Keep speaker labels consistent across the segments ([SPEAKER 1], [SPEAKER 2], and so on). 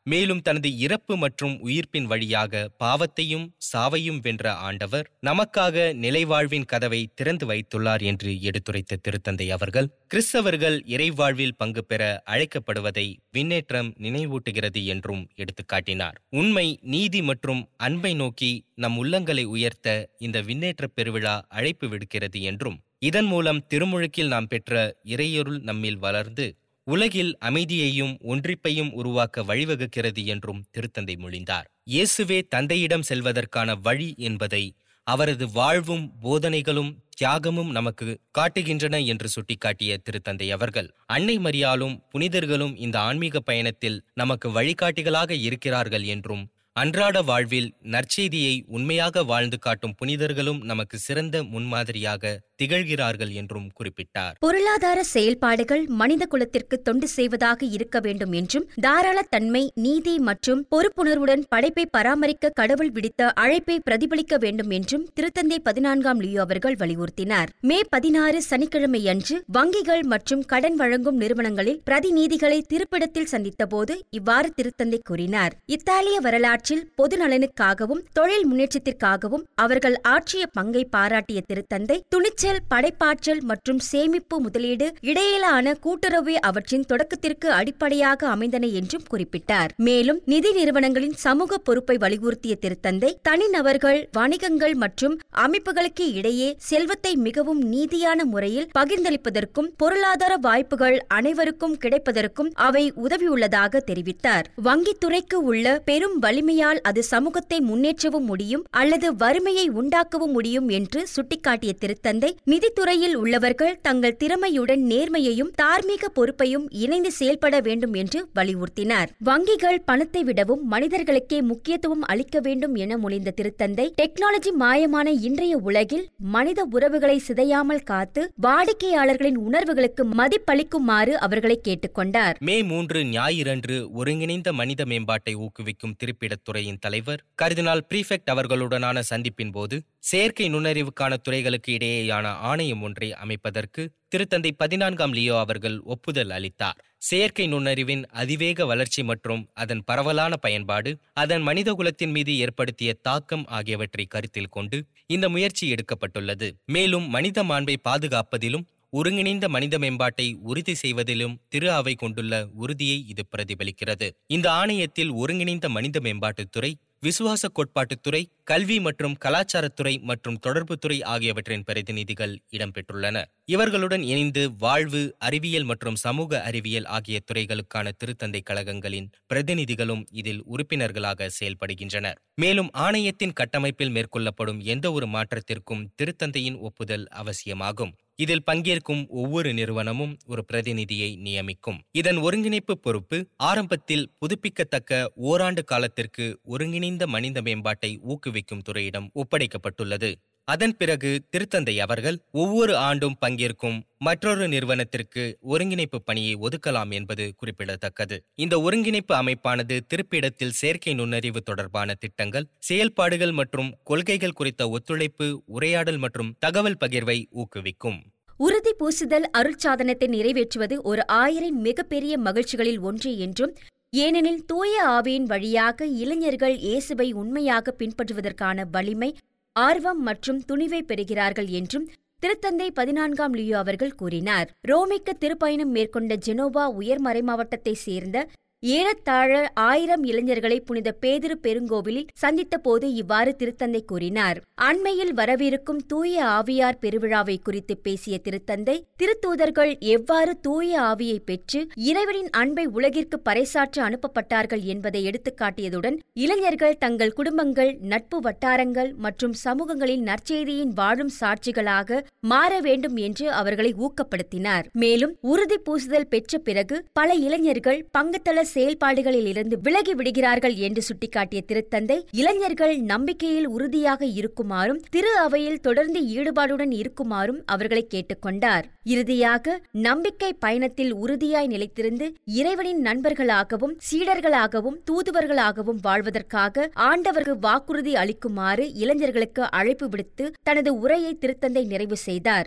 [SPEAKER 1] மேலும் தனது இறப்பு மற்றும் உயிர்ப்பின் வழியாக பாவத்தையும் சாவையும் வென்ற ஆண்டவர் நமக்காக நிலைவாழ்வின் கதவை திறந்து வைத்துள்ளார் என்று எடுத்துரைத்த திருத்தந்தை அவர்கள் கிறிஸ்தவர்கள் இறைவாழ்வில் பங்கு பெற அழைக்கப்படுவதை விண்ணேற்றம் நினைவூட்டுகிறது என்றும் எடுத்துக்காட்டினார் உண்மை நீதி மற்றும் அன்பை நோக்கி நம் உள்ளங்களை உயர்த்த இந்த விண்ணேற்ற பெருவிழா அழைப்பு விடுக்கிறது என்றும் இதன் மூலம் திருமுழுக்கில் நாம் பெற்ற இறையொருள் நம்மில் வளர்ந்து உலகில் அமைதியையும் ஒன்றிப்பையும் உருவாக்க வழிவகுக்கிறது என்றும் திருத்தந்தை மொழிந்தார் இயேசுவே தந்தையிடம் செல்வதற்கான வழி என்பதை அவரது வாழ்வும் போதனைகளும் தியாகமும் நமக்கு காட்டுகின்றன என்று சுட்டிக்காட்டிய திருத்தந்தை அவர்கள் அன்னை மரியாலும் புனிதர்களும் இந்த ஆன்மீக பயணத்தில் நமக்கு வழிகாட்டிகளாக இருக்கிறார்கள் என்றும் அன்றாட வாழ்வில் நற்செய்தியை உண்மையாக வாழ்ந்து காட்டும் புனிதர்களும் நமக்கு சிறந்த முன்மாதிரியாக திகழ்கிறார்கள் என்றும் குறிப்பிட்டார்
[SPEAKER 2] பொருளாதார செயல்பாடுகள் மனித குலத்திற்கு தொண்டு செய்வதாக இருக்க வேண்டும் என்றும் தாராளத்தன்மை நீதி மற்றும் பொறுப்புணர்வுடன் படைப்பை பராமரிக்க கடவுள் விடுத்த அழைப்பை பிரதிபலிக்க வேண்டும் என்றும் திருத்தந்தை பதினான்காம் லியோ அவர்கள் வலியுறுத்தினார் மே பதினாறு சனிக்கிழமையன்று வங்கிகள் மற்றும் கடன் வழங்கும் நிறுவனங்களில் பிரதிநிதிகளை திருப்பிடத்தில் சந்தித்தபோது இவ்வாறு திருத்தந்தை கூறினார் இத்தாலிய வரலாற்றில் பொது நலனுக்காகவும் தொழில் முன்னேற்றத்திற்காகவும் அவர்கள் ஆற்றிய பங்கை பாராட்டிய திருத்தந்தை துணிச்சல் படைப்பாற்றல் மற்றும் சேமிப்பு முதலீடு இடையிலான கூட்டுறவே அவற்றின் தொடக்கத்திற்கு அடிப்படையாக அமைந்தன என்றும் குறிப்பிட்டார் மேலும் நிதி நிறுவனங்களின் சமூக பொறுப்பை வலியுறுத்திய திருத்தந்தை தனிநபர்கள் வணிகங்கள் மற்றும் அமைப்புகளுக்கு இடையே செல்வத்தை மிகவும் நீதியான முறையில் பகிர்ந்தளிப்பதற்கும் பொருளாதார வாய்ப்புகள் அனைவருக்கும் கிடைப்பதற்கும் அவை உதவியுள்ளதாக தெரிவித்தார் வங்கித்துறைக்கு உள்ள பெரும் வலிமையால் அது சமூகத்தை முன்னேற்றவும் முடியும் அல்லது வறுமையை உண்டாக்கவும் முடியும் என்று சுட்டிக்காட்டிய திருத்தந்தை நிதித்துறையில் உள்ளவர்கள் தங்கள் திறமையுடன் நேர்மையையும் தார்மீக பொறுப்பையும் இணைந்து செயல்பட வேண்டும் என்று வலியுறுத்தினார் வங்கிகள் பணத்தை விடவும் மனிதர்களுக்கே முக்கியத்துவம் அளிக்க வேண்டும் என மொழிந்த திருத்தந்தை டெக்னாலஜி மாயமான இன்றைய உலகில் மனித உறவுகளை சிதையாமல் காத்து வாடிக்கையாளர்களின் உணர்வுகளுக்கு மதிப்பளிக்குமாறு அவர்களை கேட்டுக்கொண்டார்
[SPEAKER 1] மே மூன்று ஞாயிறன்று ஒருங்கிணைந்த மனித மேம்பாட்டை ஊக்குவிக்கும் திருப்பிடத்துறையின் தலைவர் கர்தினால் பிரீஃபெக்ட் அவர்களுடனான சந்திப்பின் போது செயற்கை நுண்ணறிவுக்கான துறைகளுக்கு இடையேயான ஆணையம் ஒன்றை அமைப்பதற்கு திருத்தந்தை பதினான்காம் லியோ அவர்கள் ஒப்புதல் அளித்தார் செயற்கை நுண்ணறிவின் அதிவேக வளர்ச்சி மற்றும் அதன் பரவலான பயன்பாடு அதன் மனிதகுலத்தின் மீது ஏற்படுத்திய தாக்கம் ஆகியவற்றை கருத்தில் கொண்டு இந்த முயற்சி எடுக்கப்பட்டுள்ளது மேலும் மனித மாண்பை பாதுகாப்பதிலும் ஒருங்கிணைந்த மனித மேம்பாட்டை உறுதி செய்வதிலும் திரு அவை கொண்டுள்ள உறுதியை இது பிரதிபலிக்கிறது இந்த ஆணையத்தில் ஒருங்கிணைந்த மனித மேம்பாட்டுத்துறை விசுவாச கோட்பாட்டுத்துறை கல்வி மற்றும் கலாச்சாரத்துறை மற்றும் தொடர்புத்துறை ஆகியவற்றின் பிரதிநிதிகள் இடம்பெற்றுள்ளன இவர்களுடன் இணைந்து வாழ்வு அறிவியல் மற்றும் சமூக அறிவியல் ஆகிய துறைகளுக்கான திருத்தந்தை கழகங்களின் பிரதிநிதிகளும் இதில் உறுப்பினர்களாக செயல்படுகின்றனர் மேலும் ஆணையத்தின் கட்டமைப்பில் மேற்கொள்ளப்படும் எந்த ஒரு மாற்றத்திற்கும் திருத்தந்தையின் ஒப்புதல் அவசியமாகும் இதில் பங்கேற்கும் ஒவ்வொரு நிறுவனமும் ஒரு பிரதிநிதியை நியமிக்கும் இதன் ஒருங்கிணைப்பு பொறுப்பு ஆரம்பத்தில் புதுப்பிக்கத்தக்க ஓராண்டு காலத்திற்கு ஒருங்கிணைந்த மனித மேம்பாட்டை ஊக்குவிக்கும் துறையிடம் ஒப்படைக்கப்பட்டுள்ளது அதன் பிறகு திருத்தந்தை அவர்கள் ஒவ்வொரு ஆண்டும் பங்கேற்கும் மற்றொரு நிறுவனத்திற்கு ஒருங்கிணைப்பு பணியை ஒதுக்கலாம் என்பது குறிப்பிடத்தக்கது இந்த ஒருங்கிணைப்பு அமைப்பானது திருப்பிடத்தில் செயற்கை நுண்ணறிவு தொடர்பான திட்டங்கள் செயல்பாடுகள் மற்றும் கொள்கைகள் குறித்த ஒத்துழைப்பு உரையாடல் மற்றும் தகவல் பகிர்வை ஊக்குவிக்கும்
[SPEAKER 2] உறுதி பூசுதல் அருட்சாதனத்தை நிறைவேற்றுவது ஒரு ஆயிரம் மிகப்பெரிய மகிழ்ச்சிகளில் ஒன்று என்றும் ஏனெனில் தூய ஆவியின் வழியாக இளைஞர்கள் இயேசுவை உண்மையாக பின்பற்றுவதற்கான வலிமை ஆர்வம் மற்றும் துணிவை பெறுகிறார்கள் என்றும் திருத்தந்தை பதினான்காம் லியோ அவர்கள் கூறினார் ரோமைக்கு திருப்பயணம் மேற்கொண்ட ஜெனோவா உயர் மறைமாவட்டத்தைச் சேர்ந்த ஏறத்தாழ ஆயிரம் இளைஞர்களை புனித பேதிரு பெருங்கோவிலில் சந்தித்த போது இவ்வாறு திருத்தந்தை கூறினார் அண்மையில் வரவிருக்கும் தூய ஆவியார் பெருவிழாவை குறித்து பேசிய திருத்தந்தை திருத்தூதர்கள் எவ்வாறு தூய ஆவியை பெற்று இறைவனின் அன்பை உலகிற்கு பறைசாற்ற அனுப்பப்பட்டார்கள் என்பதை எடுத்துக்காட்டியதுடன் இளைஞர்கள் தங்கள் குடும்பங்கள் நட்பு வட்டாரங்கள் மற்றும் சமூகங்களில் நற்செய்தியின் வாழும் சாட்சிகளாக மாற வேண்டும் என்று அவர்களை ஊக்கப்படுத்தினார் மேலும் உறுதி பூசுதல் பெற்ற பிறகு பல இளைஞர்கள் பங்குத்தள செயல்பாடுகளில் இருந்து விலகி விடுகிறார்கள் என்று சுட்டிக்காட்டிய திருத்தந்தை இளைஞர்கள் நம்பிக்கையில் உறுதியாக இருக்குமாறும் திரு அவையில் தொடர்ந்து ஈடுபாடுடன் இருக்குமாறும் அவர்களை கேட்டுக்கொண்டார் இறுதியாக நம்பிக்கை பயணத்தில் உறுதியாய் நிலைத்திருந்து இறைவனின் நண்பர்களாகவும் சீடர்களாகவும் தூதுவர்களாகவும் வாழ்வதற்காக ஆண்டவருக்கு வாக்குறுதி அளிக்குமாறு இளைஞர்களுக்கு அழைப்பு விடுத்து தனது உரையை திருத்தந்தை நிறைவு செய்தார்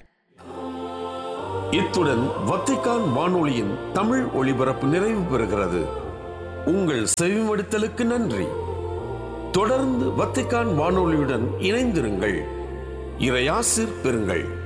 [SPEAKER 3] இத்துடன் வத்திக்கான் வானொலியின் தமிழ் ஒளிபரப்பு நிறைவு பெறுகிறது உங்கள் செவிமடுத்தலுக்கு நன்றி தொடர்ந்து வத்திக்கான் வானொலியுடன் இணைந்திருங்கள் இறையாசிர் பெறுங்கள்